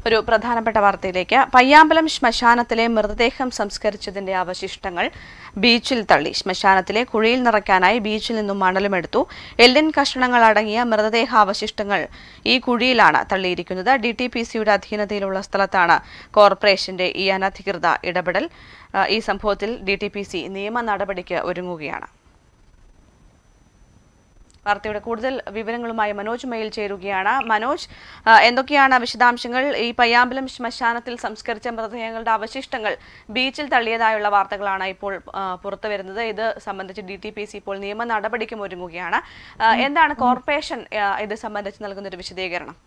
ഒരു പ്രധാനപ്പെട്ട വാർത്തയിലേക്ക് പയ്യാമ്പലം ശ്മശാനത്തിലെ മൃതദേഹം സംസ്കരിച്ചതിന്റെ അവശിഷ്ടങ്ങൾ ബീച്ചിൽ തള്ളി ശ്മശാനത്തിലെ കുഴിയിൽ നിറയ്ക്കാനായി ബീച്ചിൽ നിന്നും മണലുമെടുത്തു എല്ലിൻ കഷണങ്ങൾ അടങ്ങിയ മൃതദേഹാവശിഷ്ടങ്ങൾ ഈ കുഴിയിലാണ് തള്ളിയിരിക്കുന്നത് ഡി ടി പി സിയുടെ അധീനതയിലുള്ള സ്ഥലത്താണ് കോർപ്പറേഷന്റെ ഈ അനധികൃത ഇടപെടൽ ആ, ഈ സംഭവത്തിൽ ഡി ടി പി സി നിയമ നടപടിക്ക് ഒരുങ്ങുകയാണ് വാർത്തയുടെ കൂടുതൽ വിവരങ്ങളുമായി മനോജ് മെയിൽ ചേരുകയാണ് മനോജ് ആ, എന്തൊക്കെയാണ് വിശദാംശങ്ങൾ ഈ പയ്യാമ്പലം ശ്മശാനത്തിൽ സംസ്കരിച്ച മൃതദേഹങ്ങളുടെ അവശിഷ്ടങ്ങൾ ബീച്ചിൽ തള്ളിയതായുള്ള വാർത്തകളാണ് ഇപ്പോൾ ആ, പുറത്തു വരുന്നത് ഇത് സംബന്ധിച്ച് ഡി ടി പി സി ഇപ്പോൾ നിയമ നടപടിക്കും ഒരുങ്ങുകയാണ് ആ, എന്താണ് കോർപ്പറേഷൻ ആ, ഇത് സംബന്ധിച്ച് നൽകുന്ന ഒരു വിശദീകരണം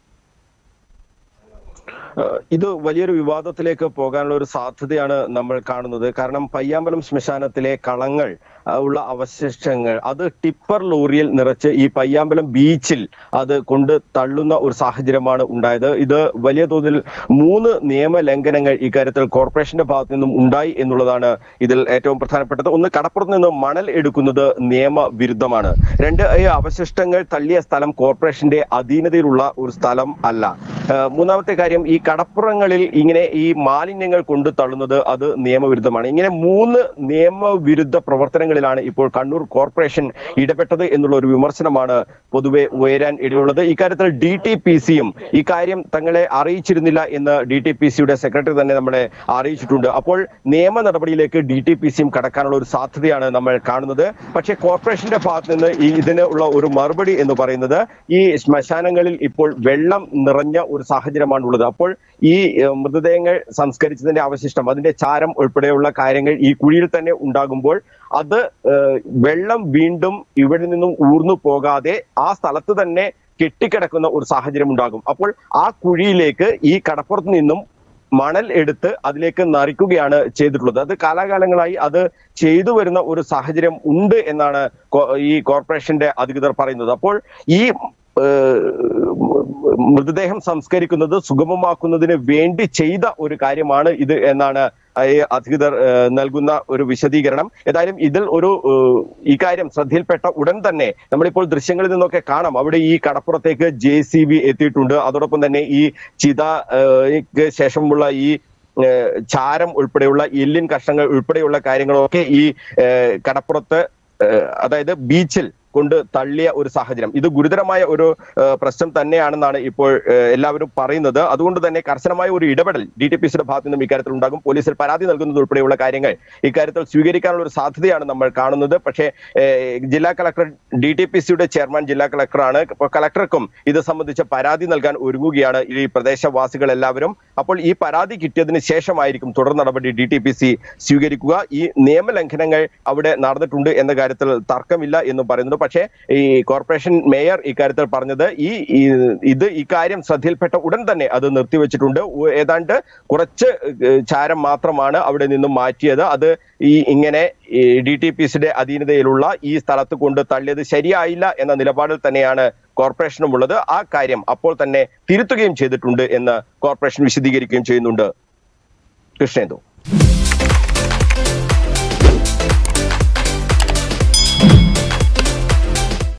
ഏഹ് ഇത് വലിയൊരു വിവാദത്തിലേക്ക് പോകാനുള്ള ഒരു സാധ്യതയാണ് നമ്മൾ കാണുന്നത് കാരണം പയ്യാമ്പലം ശ്മശാനത്തിലെ കളങ്ങൾ ആ, ഉള്ള അവശിഷ്ടങ്ങൾ അത് ടിപ്പർ ലോറിയിൽ നിറച്ച് ഈ പയ്യാമ്പലം ബീച്ചിൽ അത് കൊണ്ട് തള്ളുന്ന ഒരു സാഹചര്യമാണ് ഉണ്ടായത് ഇത് വലിയ തോതിൽ മൂന്ന് നിയമ ലംഘനങ്ങൾ ഇക്കാര്യത്തിൽ കോർപ്പറേഷന്റെ ഭാഗത്തു നിന്നും ഉണ്ടായി എന്നുള്ളതാണ് ഇതിൽ ഏറ്റവും പ്രധാനപ്പെട്ടത് ഒന്ന് കടപ്പുറത്ത് നിന്ന് മണൽ എടുക്കുന്നത് നിയമവിരുദ്ധമാണ് രണ്ട് ഈ അവശിഷ്ടങ്ങൾ തള്ളിയ സ്ഥലം കോർപ്പറേഷന്റെ അധീനതയിലുള്ള ഒരു സ്ഥലം അല്ല ഏഹ് മൂന്നാമത്തെ കാര്യം ഈ കടപ്പുറങ്ങളിൽ ഇങ്ങനെ ഈ മാലിന്യങ്ങൾ കൊണ്ട് തള്ളുന്നത് അത് നിയമവിരുദ്ധമാണ് ഇങ്ങനെ മൂന്ന് നിയമവിരുദ്ധ പ്രവർത്തനങ്ങളിലാണ് ഇപ്പോൾ കണ്ണൂർ കോർപ്പറേഷൻ ഇടപെട്ടത് എന്നുള്ള ഒരു വിമർശനമാണ് പൊതുവെ ഉയരാൻ ഇടയുള്ളത് ഇക്കാര്യത്തിൽ ഡി ടി പി സിയും ഇക്കാര്യം തങ്ങളെ അറിയിച്ചിരുന്നില്ല എന്ന് ഡി ടി പി സിയുടെ സെക്രട്ടറി തന്നെ നമ്മളെ അറിയിച്ചിട്ടുണ്ട് അപ്പോൾ നിയമ നടപടിയിലേക്ക് ഡി ടി പി സിയും കടക്കാനുള്ള ഒരു സാധ്യതയാണ് നമ്മൾ കാണുന്നത് പക്ഷേ കോർപ്പറേഷന്റെ ഭാഗത്ത് നിന്ന് ഈ ഇതിന് ഉള്ള ഒരു മറുപടി എന്ന് പറയുന്നത് ഈ ശ്മശാനങ്ങളിൽ ഇപ്പോൾ വെള്ളം നിറഞ്ഞ ഒരു സാഹചര്യമാണ് ഉള്ളത് അപ്പോൾ ഈ ഏഹ്, മൃതദേഹങ്ങൾ സംസ്കരിച്ചതിന്റെ അവശിഷ്ടം അതിന്റെ ചാരം ഉൾപ്പെടെയുള്ള കാര്യങ്ങൾ ഈ കുഴിയിൽ തന്നെ ഉണ്ടാകുമ്പോൾ അത് ഏഹ്, വെള്ളം വീണ്ടും ഇവിടെ നിന്നും ഊർന്നു പോകാതെ ആ സ്ഥലത്ത് തന്നെ കെട്ടിക്കിടക്കുന്ന ഒരു സാഹചര്യം ഉണ്ടാകും അപ്പോൾ ആ കുഴിയിലേക്ക് ഈ കടപ്പുറത്ത് നിന്നും മണൽ എടുത്ത് അതിലേക്ക് നറിക്കുകയാണ് ചെയ്തിട്ടുള്ളത് അത് കാലാകാലങ്ങളായി അത് ചെയ്തു വരുന്ന ഒരു സാഹചര്യം ഉണ്ട് എന്നാണ് കോ- ഈ കോർപ്പറേഷന്റെ അധികൃതർ പറയുന്നത് അപ്പോൾ ഈ ഏഹ്, മൃതദേഹം സംസ്കരിക്കുന്നത് സുഗമമാക്കുന്നതിന് വേണ്ടി ചെയ്ത ഒരു കാര്യമാണ് ഇത് എന്നാണ് ഈ അധികൃതർ ഏഹ്, നൽകുന്ന ഒരു വിശദീകരണം ഏതായാലും ഇതിൽ ഒരു ഏഹ്, ഇക്കാര്യം ശ്രദ്ധയിൽപ്പെട്ട ഉടൻ തന്നെ നമ്മളിപ്പോൾ ദൃശ്യങ്ങളിൽ നിന്നൊക്കെ കാണാം അവിടെ ഈ കടപ്പുറത്തേക്ക് ജെ സി ബി എത്തിയിട്ടുണ്ട് അതോടൊപ്പം തന്നെ ഈ ചിത ഏഹ്, ക്ക് ശേഷമുള്ള ഈ ഏഹ്, ചാരം ഉൾപ്പെടെയുള്ള എല്ലിൻ കഷ്ണങ്ങൾ ഉൾപ്പെടെയുള്ള കാര്യങ്ങളൊക്കെ ഈ ഏഹ്, കടപ്പുറത്ത് ഏഹ്, അതായത് ബീച്ചിൽ കൊണ്ട് തള്ളിയ ഒരു സാഹചര്യം ഇത് ഗുരുതരമായ ഒരു ഏഹ്, പ്രശ്നം തന്നെയാണെന്നാണ് ഇപ്പോൾ ഏഹ്, എല്ലാവരും പറയുന്നത് അതുകൊണ്ട് തന്നെ കർശനമായ ഒരു ഇടപെടൽ ഡി ടി പി സിയുടെ ഭാഗത്തു നിന്നും ഇക്കാര്യത്തിൽ ഉണ്ടാകും പോലീസിൽ പരാതി നൽകുന്നത് ഉൾപ്പെടെയുള്ള കാര്യങ്ങൾ ഇക്കാര്യത്തിൽ സ്വീകരിക്കാനുള്ള ഒരു സാധ്യതയാണ് നമ്മൾ കാണുന്നത് പക്ഷേ ഏഹ്, ജില്ലാ കളക്ടർ ഡി ടി പി സിയുടെ ചെയർമാൻ ജില്ലാ കളക്ടറാണ് അപ്പോൾ കളക്ടർക്കും ഇത് സംബന്ധിച്ച് പരാതി നൽകാൻ ഒരുങ്ങുകയാണ് ഈ പ്രദേശവാസികൾ എല്ലാവരും അപ്പോൾ ഈ പരാതി കിട്ടിയതിന് ശേഷമായിരിക്കും തുടർ നടപടി ഡി ടി പി സി സ്വീകരിക്കുക ഈ നിയമലംഘനങ്ങൾ അവിടെ നടന്നിട്ടുണ്ട് എന്ന കാര്യത്തിൽ തർക്കമില്ല എന്നും പറയുന്നുണ്ട് പക്ഷേ ഈ കോർപ്പറേഷൻ മേയർ ഇക്കാര്യത്തിൽ പറഞ്ഞത് ഈ ഈ- ഇത് ഇക്കാര്യം ശ്രദ്ധയിൽപ്പെട്ട ഉടൻ തന്നെ അത് നിർത്തിവെച്ചിട്ടുണ്ട് ഉ- ഏതാണ്ട് കുറച്ച് ഏഹ്, ചാരം മാത്രമാണ് അവിടെ നിന്നും മാറ്റിയത് അത് ഈ ഇങ്ങനെ ഡി ടി പി സിയുടെ അധീനതയിലുള്ള ഈ സ്ഥലത്ത് കൊണ്ട് തള്ളിയത് ശരിയായില്ല എന്ന നിലപാടിൽ തന്നെയാണ് കോർപ്പറേഷനും ഉള്ളത് ആ കാര്യം അപ്പോൾ തന്നെ തിരുത്തുകയും ചെയ്തിട്ടുണ്ട് എന്ന് കോർപ്പറേഷൻ വിശദീകരിക്കുകയും ചെയ്യുന്നുണ്ട് കൃഷ്ണേന്ദു